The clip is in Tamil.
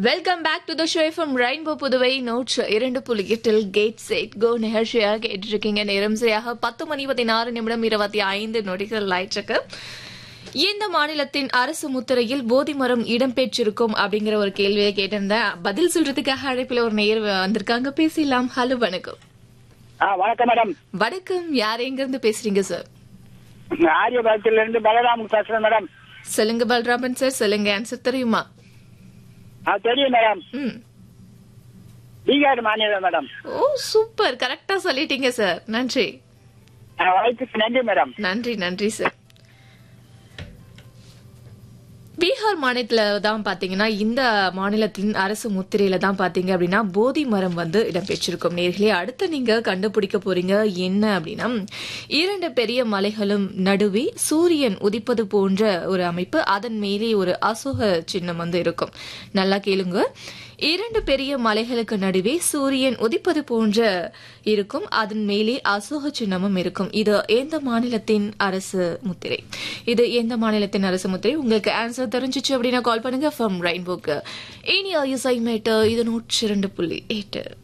welcome back to the show from rainbow Puduvai நூற்று இரண்டு புள்ளி எட்டில் கேட் செட் கோ நிகழ்ச்சியாக கேட்டிருக்கீங்க நேரம் சரியாக பத்து மணி பதினாறு நிமிடம் இருபத்தி ஐந்து நொடிகள் ஆயிற்றுக்கு எந்த மாநிலத்தின் அரசு முத்திரையில் போதி மரம் இடம்பெற்றிருக்கும் அப்படிங்கிற ஒரு கேள்வியை கேட்டிருந்தேன் பதில் சொல்றதுக்காக அழைப்பில் ஒரு நேர் வந்திருக்காங்க பேசிடலாம் ஹலோ வணக்கம் ஆ வணக்கம் மேடம் வணக்கம் யார் எங்க இருந்து பேசுறீங்க சார் ஆரியபுரத்துல இருந்து பலராம் பேசுறேன் மேடம் சொல்லுங்க பல்ராமன் சார் சொல்லுங்க ஆன்சர் தெரியுமா ஆ தெரியும் மேடம் ம் பீகார் மாநிலம் மேடம் ஓ சூப்பர் கரெக்டா சொல்லிட்டீங்க சார் நன்றி ஆ, வாய்ப்புக்கு நன்றி மேடம் நன்றி நன்றி சார் பீகார் மாநிலத்துல தான் பாத்தீங்கன்னா இந்த மாநிலத்தின் அரசு முத்திரையில தான் பாத்தீங்க அப்படின்னா போதி மரம் வந்து இடம்பெற்றிருக்கும் நேர்களே அடுத்து நீங்க கண்டுபிடிக்க போறீங்க என்ன அப்படின்னா இரண்டு பெரிய மலைகளும் நடுவே சூரியன் உதிப்பது போன்ற ஒரு அமைப்பு அதன் மேலே ஒரு அசோக சின்னம் வந்து இருக்கும் நல்லா கேளுங்க இரண்டு பெரிய மலைகளுக்கு நடுவே சூரியன் உதிப்பது போன்ற இருக்கும் அதன் மேலே அசோக சின்னமும் இருக்கும் இது எந்த மாநிலத்தின் அரசு முத்திரை இது எந்த மாநிலத்தின் அரசு முத்திரை உங்களுக்கு ஆன்சர் தெரிஞ்சிச்சு அப்படின்னா கால் பண்ணுங்க ஃப்ரம் ரெயின்போக்கு இனி இசை மேட்டர் இது நூற்றி இரண்டு புள்ளி எட்டு